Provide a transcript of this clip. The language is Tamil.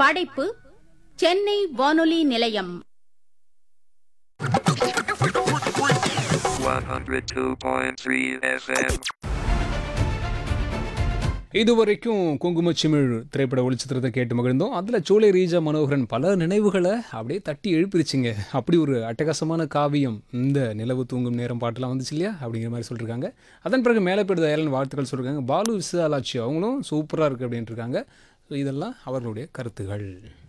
படைப்பு சென்னை வானொலி நிலையம் 102.3 FM. இதுவரைக்கும் குங்குமச்சிமிழ் திரைப்பட ஒளிச்சித்திரத்தை கேட்டு மகிழ்ந்தோம் அதில் சோலை ரீஜா மனோகரன் பல நினைவுகளை அப்படியே தட்டி எழுப்பிருச்சுங்க அப்படி ஒரு அட்டகாசமான காவியம் இந்த நிலவு தூங்கும் நேரம் பாட்டெலாம் வந்துச்சு இல்லையா அப்படிங்கிற மாதிரி சொல்லியிருக்காங்க அதன் பிறகு மேலே போய் தயாளன் வாழ்த்துக்கள் சொல்லியிருக்காங்க பாலு விசாலாட்சி அவங்களும் சூப்பராக இருக்குது அப்படின்ட்டு இருக்காங்க ஸோ இதெல்லாம் அவர்களுடைய கருத்துகள்